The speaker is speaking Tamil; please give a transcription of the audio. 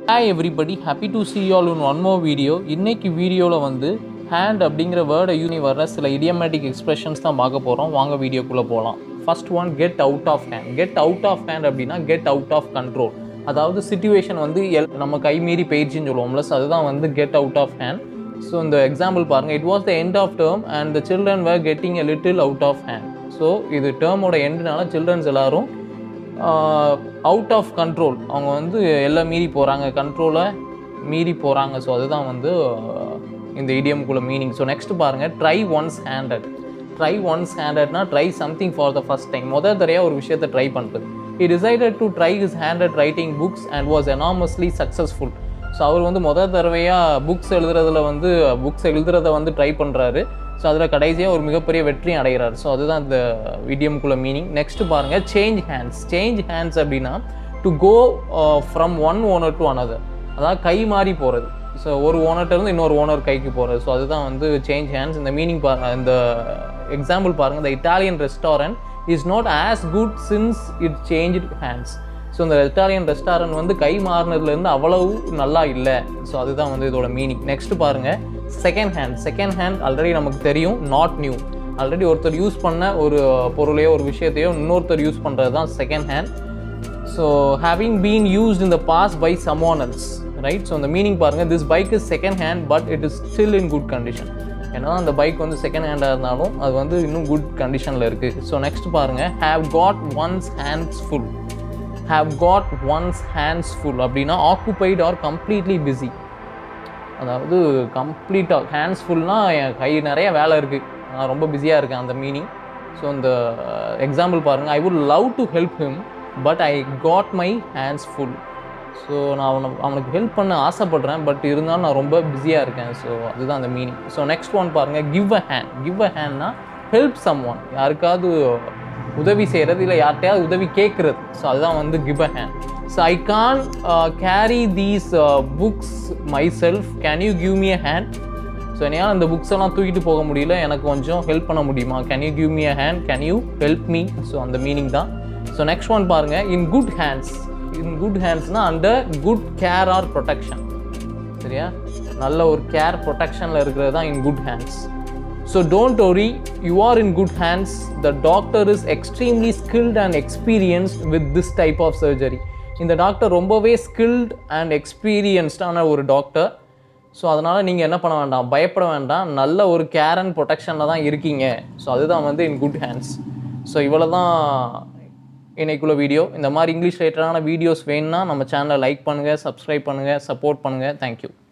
hi everybody happy to see you all in one more video இன்னைக்கு வீடியோவில் வந்து ஹேண்ட் அப்படிங்கிற வேர்டை யூனி வர்ற சில இடியமேட்டிக் எக்ஸ்பிரஷன்ஸ் தான் பார்க்க போகிறோம் வாங்க வீடியோக்குள்ளே போகலாம் first one get out of hand get out of hand அப்படின்னா கெட் அவுட் ஆஃப் கண்ட்ரோல் அதாவது சுச்சுவேஷன் வந்து எல் நம்ம கை மீறி போயிடுச்சுன்னு சொல்லுவோம்ல so அதுதான் வந்து get out of hand so இந்த எக்ஸாம்பிள் பாருங்கள் it was the end of term and the children were getting a little out of hand so இது டேர்மோட எண்டுனால சில்ட்ரன்ஸ் எல்லாரும் அவுட் ஆஃப் கண்ட்ரோல் அவங்க வந்து எல்லாம் மீறி போகிறாங்க கண்ட்ரோலை மீறி போகிறாங்க ஸோ அதுதான் வந்து ஆஹ், இந்த இடியம்குள்ள மீனிங் ஸோ நெக்ஸ்ட் பாருங்கள் try one's handed try one's ஹேண்டட்னா try something for the first time முதல் தடையாக ஒரு விஷயத்தை ட்ரை பண்ணுறது he decided to try his handed writing books and was enormously successful so அவர் வந்து முதல் தடவையாக புக்ஸ் எழுதுறதுல வந்து புக்ஸ் எழுதுறத வந்து ட்ரை பண்ணுறாரு ஸோ அதில் கடைசியாக ஒரு மிகப்பெரிய வெற்றியும் அடைகிறார் ஸோ அதுதான் இந்த இடியம்குள்ள மீனிங் நெக்ஸ்ட் பாருங்கள் சேஞ்ச் ஹேண்ட்ஸ் சேஞ்ச் ஹேண்ட்ஸ் அப்படின்னா to go from one owner to another அதாவது கை மாறி போகிறது ஸோ ஒரு ஓனர்ட்ட இருந்து இன்னொரு ஓனர் கைக்கு போகிறது ஸோ அதுதான் வந்து சேஞ்ச் ஹேண்ட்ஸ் இந்த மீனிங் பாருங்க இந்த எக்ஸாம்பிள் பாருங்கள் இந்த Italian restaurant is not as good since it change hands so இந்த இட்டாலியன் ரெஸ்டாரண்ட் வந்து கை மாறினதுலேருந்து அவ்வளவு நல்லா இல்லை ஸோ அதுதான் வந்து இதோட மீனிங் நெக்ஸ்ட் பாருங்கள் second hand second hand already நமக்கு தெரியும் நாட் நியூ ஆல்ரெடி ஒருத்தர் யூஸ் பண்ண ஒரு பொருளையோ ஒரு விஷயத்தையோ இன்னொருத்தர் யூஸ் பண்ணுறது தான் second hand so having been used in the past by someone else right so அந்த மீனிங் பாருங்கள் this bike is second hand but it is still in good condition ஏன்னா அந்த பைக் வந்து செகண்ட் ஹேண்டாக இருந்தாலும் அது வந்து இன்னும் குட் கண்டிஷனில் இருக்குது ஸோ நெக்ஸ்ட் பாருங்கள் have got one's hands full have got one's hands full அப்படின்னா ஆக்குபைட் ஆர் கம்ப்ளீட்லி பிஸி அதாவது கம்ப்ளீட்டாக ஹேண்ட்ஸ் ஃபுல்னால் என் கை நிறைய வேலை இருக்குது நான் ரொம்ப பிஸியாக இருக்கேன் அந்த மீனிங் ஸோ இந்த எக்ஸாம்பிள் பாருங்கள் I would love to help him but I got my hands full so நான் அவனை அவனுக்கு ஹெல்ப் பண்ண ஆசைப்படுறேன் பட் இருந்தாலும் நான் ரொம்ப பிஸியாக இருக்கேன் ஸோ அதுதான் அந்த மீனிங் ஸோ நெக்ஸ்ட் ஒன் பாருங்கள் give a hand give a ஹேண்ட்னா ஹெல்ப் சம் ஒன் யாருக்காவது உதவி செய்கிறது இல்லை யார்கிட்டயாவது உதவி கேட்குறது ஸோ அதுதான் வந்து give a hand so I can't carry these books myself can you give me a hand so என்னால் அந்த புக்ஸ் எல்லாம் தூக்கிட்டு போக முடியல எனக்கு கொஞ்சம் ஹெல்ப் பண்ண முடியுமா can you give me a hand can you help me so அந்த மீனிங் தான் ஸோ நெக்ஸ்ட் ஒன் பாருங்கள் in good hands in good ஹேண்ட்ஸ்னால் under good care or protection சரியா நல்ல ஒரு கேர் ப்ரொடெக்ஷனில் இருக்கிறது தான் in good hands so don't worry you are in good hands the doctor is extremely skilled and experienced with this type of surgery இந்த டாக்டர் ரொம்பவே ஸ்கில்ட் அண்ட் எக்ஸ்பீரியன்ஸ்டான ஒரு டாக்டர் ஸோ அதனால் நீங்கள் என்ன பண்ண வேண்டாம் பயப்பட வேண்டாம் நல்ல ஒரு கேர் அண்ட் ப்ரொடெக்ஷனில் தான் இருக்கீங்க ஸோ அதுதான் வந்து இன் குட் ஹேண்ட்ஸ் ஸோ இவ்வளோ தான் இன்னைக்குள்ள வீடியோ இந்த மாதிரி இங்கிலீஷ் ரிலேட்டடான வீடியோஸ் வேணும்னா நம்ம சேனலை லைக் பண்ணுங்கள் சப்ஸ்கிரைப் பண்ணுங்கள் சப்போர்ட் பண்ணுங்கள் தேங்க்யூ